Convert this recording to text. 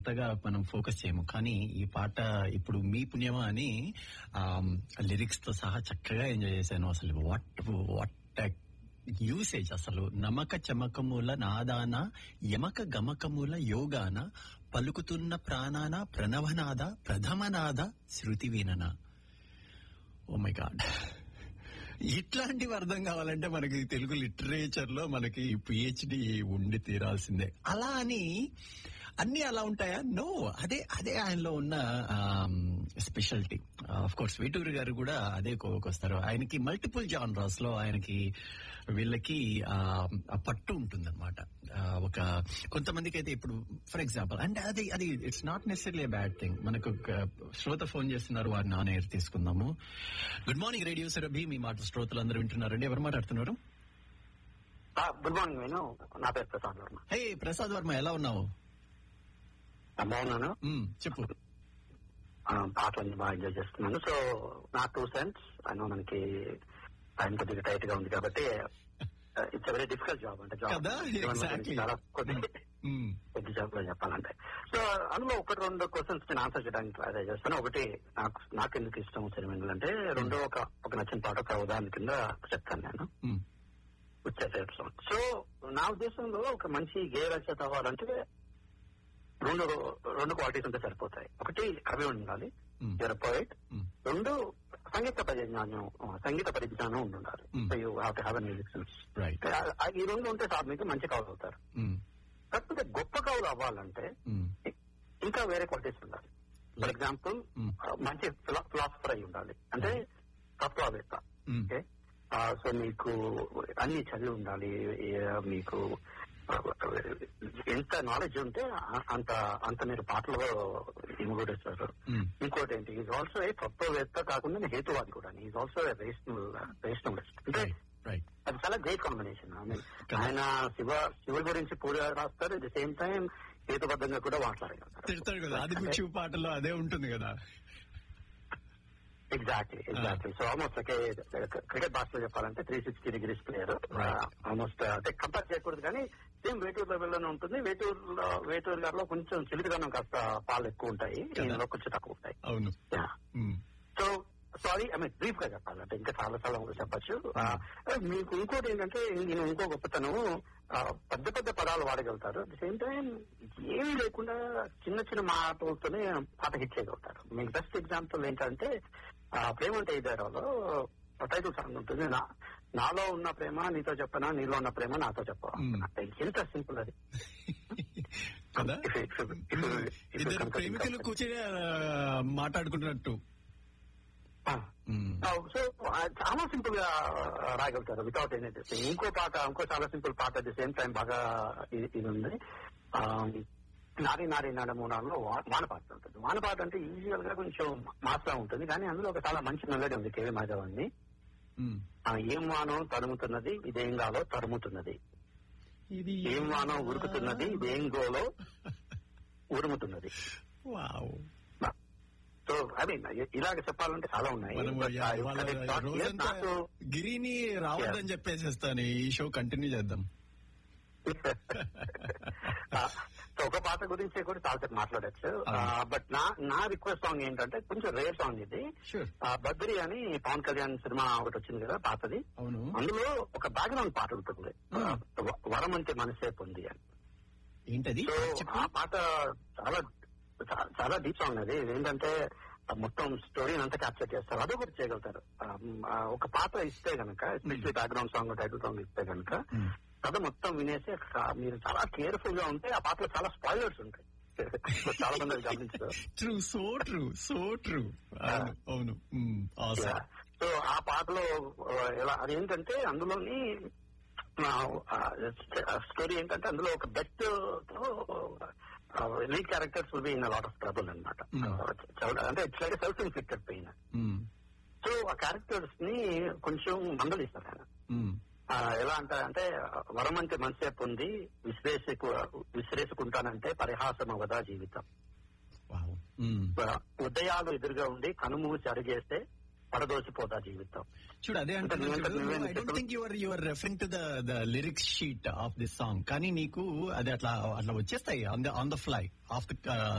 అంతగా మనం ఫోకస్ చేయము కానీ ఈ పాట ఇప్పుడు మీ పుణ్యమా అని లిరిక్స్ తో సహా చక్కగా ఎంజాయ్ చేశాను అసలు వాట్ వాట్ యూసేజ్ అసలు నమక చమకముల నాదాన యమక గమకముల యోగాన పలుకుతున్న ప్రాణాన ప్రణవనాద ప్రథమనాద శృతి వీనన ఓ మై గాడ్ ఇట్లాంటివి అర్థం కావాలంటే మనకి తెలుగు లిటరేచర్ లో మనకి పిహెచ్డి ఉండి తీరాల్సిందే అలా అని అన్ని అలా ఉంటాయా నో అదే అదే ఆయనలో ఉన్న స్పెషాలిటీ ఆఫ్ కోర్స్ వేటూరి గారు కూడా అదే కోవకొస్తారు ఆయనకి మల్టిపుల్ జానరాస్ లో ఆయనకి వీళ్ళకి ఆ ఆ పట్టు ఉంటుందన్నమాట ఆ, ఒక కొంతమందికి అయితే ఇప్పుడు ఫర్ ఎగ్జాంపుల్ అంటే అది అది it's not necessary bad thing మనకు ఒక శ్రోత ఫోన్ చేస్తున్నారు వారి నాన్న ఎయిర్ తీసుకుందాము గుడ్ మార్నింగ్ రేడియో సరభి మీ మాట శ్రోతలు అందరూ వింటున్నారండి ఎవరు మాట్లాడుతున్నారు గుడ్ మార్నింగ్ నేను నా పేరు ప్రసాద్ వర్మ హే ప్రసాద్ వర్మ ఎలా ఉన్నావు ఆ, బాగున్నాను మ్, చెప్పు ఆ, పాటలన్నీ బాగా ఎంజాయ్ చేస్తున్నాను సో నా టూ సెన్స్ అయినా మనకి టైం కొద్దిగా టైట్ గా ఉంది కాబట్టి ఇట్స్ వెరీ డిఫికల్ట్ జాబ్ అంటే జాబ్ కదా? Exactly. చాలా కొద్ది మ్, కొద్ది జాబ్ లో చెప్పాలంటే సో అందులో ఒకటి రెండు క్వశ్చన్స్ నేను ఆన్సర్ చేయడానికి ట్రై చేస్తాను ఒకటి నాకు నాకు ఎందుకు ఇష్టం సినిమాలు అంటే రెండో ఒక ఒక నచ్చిన పాట ఒక ఉదాహరణ కింద చెప్తాను నేను మ్, వచ్చే సాంగ్ సో నా ఉద్దేశంలో ఒక మంచి గే రచయిత అవ్వాలంటే రెండు రెండు క్వాలిటీస్ ఉంటే సరిపోతాయి ఒకటి కవి ఉండాలి మ్, పోయిట్ మ్, రెండు సంగీత పరిజ్ఞానం ఆ, సంగీత పరిజ్ఞానం ఉండాలి Mm. So you have to have music sense right ఈ రెండు ఉంటే సార్ మీకు మంచి కవులు అవుతారు మ్, కాకపోతే గొప్ప కవులు అవ్వాలంటే మ్, ఇంకా వేరే క్వాలిటీస్ ఉండాలి ఫర్ ఎగ్జాంపుల్ Mm. మంచి ఫిలాసఫర్ అయి ఉండాలి అంటే తత్వవేత్త మ్, ఓకే సో మీకు అన్ని చదివి ఉండాలి ఏ- మీకు ఆ, ఎంత నాలెడ్జ్ ఉంటే ఆ- అంత అంత మీరు పాటలో ఇమగొడేస్తారు మ్, ఇంకోటి ఏంటి ఈజ్ ఆల్సో ఏ తత్వవేత్త కాకుండా హేతువాది కూడా ఈజ్ ఆల్సో రేషనల్ రేషనలిస్ట్ అంటే రైట్ రైట్ అది చాలా గ్రేట్ కాంబినేషన్ ఐ మీన్ కదా. ఆయన శివ శివుడి గురించి పూజ రాస్తారు అట్ ద సేమ్ టైం హేతుబద్ధంగా కూడా మాట్లాడగలుగుతారు తిడతాడు కదా అది ముచ్చు పాటలో అదే ఉంటుంది కదా exactly exactly so almost okay cricket భాషలో చెప్పాలంటే three sixty degrees player Right. Almost అంటే కంపేర్ చేయకూడదు కానీ సేమ్ వేటూరు లెవెల్లోనే ఉంటుంది వేటూరులో వేటూరు గారిలో కొంచెం చిలుకుదనం కాస్త పాలు ఎక్కువ ఉంటాయి కదా. ఈయనలో కొంచెం తక్కువ ఉంటాయి అవును మ్, so sorry I mean brief గా చెప్పాలంటే ఇంకా చాలా చాలా కూడా చెప్పచ్చు ఆ, మీకు ఇంకోటి ఏంటంటే నేను ఇంకో గొప్పతనం ఆ, పెద్ద పెద్ద పదాలు వాడగలుగుతారు అట్ ద సేమ్ టైం ఏమీ లేకుండా చిన్న చిన్న మాటలతోనే పాట హిట్ చేయగలుగుతారు మీకు బెస్ట్ ఎగ్జాంపుల్ ఏంటంటే ఆ, ప్రేమ అంటే ఇదేరాలో టైటిల్ సాంగ్ ఉంటుంది నా నాలో ఉన్న ప్రేమ నీతో చెప్పనా నీలో ఉన్న ప్రేమ నాతో చెప్పవా Hmm. అంటే ఎంత సింపుల్ అది కదా If it- if it- if it- if it ఇద్దరు comes to ప్రేమికులు think of it. కూర్చొని ఆ, మాట్లాడుకుంటున్నట్టు ఆ. మ్, సో చాలా సింపుల్ గా రాయగలుగుతారు వితౌట్ ఎనీ ఇంకో పాట ఇంకో చాలా సింపుల్ పాట అట్ ది సేమ్ టైం బాగా ఇ- ఇది ఉంది ఆ, నారి నారి నడమూనాల్లో వాన పాట ఉంటుంది వాన పాట అంటే యూజువల్ గా కొంచెం మాస్లా ఉంటుంది కానీ అందులో ఒక చాలా మంచి మెలడీ ఉంది కేవీ మాధవ్ అని మ్. ఆ, ఏం వానం తరుముతున్నది ఇదేం గాలో తరుముతున్నది ఇది ఏం వానం ఉరుకుతున్నది ఇదేం గోలో ఉరుముతున్నది వావ్ సో ఐ మీన్ ఇలాగ చెప్పాలంటే చాలా ఉన్నాయి మనం But I- ఇవాళ I thought, yes, రోజంతా నాకు గిరిని రావద్దని చెప్పేసేస్తాను ఈ షో కంటిన్యూ చేద్దాం ఆ, సో ఒక పాట గురించి కూడా చాలా సేపు మాట్లాడచ్చు అవును. బట్ నా నా రిక్వెస్ట్ సాంగ్ ఏంటంటే కొంచెం రేర్ సాంగ్ ఇది షూర్ ఆ, బద్రి అని పవన్ కళ్యాణ్ సినిమా ఒకటి వచ్చింది కదా పాతది అవును అందులో ఒక బ్యాక్గ్రౌండ్ పాట ఉంటుంది Hmm. ఆ, వ- వరం అంటే మనసే పొంది అని ఏంటది సో చెప్పు ఆ పాట చాలా చా- చాలా డీప్ సాంగ్ అది ఏంటంటే ఆ మొత్తం స్టోరీని అంతా క్యాప్చర్ చేస్తారు అది కూడా చేయగలుగుతారు ఆ, ఆ, ఒక పాట ఇస్తే గనక especially background song title song ఇస్తే గనక మ్. కథ మొత్తం వినేసి కా- మీరు చాలా కేర్ఫుల్ గా ఉంటే ఆ పాటలో చాలా స్పాయిలర్స్ ఉంటాయి చాలా మంది అది గమనించరు true so true so true అవును అవును మ్, awesome. సో ఆ పాటలో ఆ, ఎలా అదేంటంటే అందులోని స్టోరీ ఏంటంటే అందులో ఒక best lead characters will be in lot of trouble అనమాట Hmm. అంటే it's like self inflicted pain hmm, so ఆ క్యారెక్టర్స్ ని కొంచెం మందలిస్తారు ఆయన మ్, ఆ, ఎలా అంటారంటే వరం అంటే మనసే పొంది విశ్లేషకు విశ్లేషకుంటానంటే పరిహాసం అవదా జీవితం వావ్ మ్, ఉదయాలు ఎదురుగా ఉండి కనుమూసి అడిగేస్తే పడదోసిపోదా జీవితం చూడు అదే అంటే నువ్వు అంటున్నాను నువ్వే I don't think your your referring to the the lyrics sheet of this song కానీ నీకు అది అట్లా అట్లా వచ్చేస్తాయి on the on the fly of the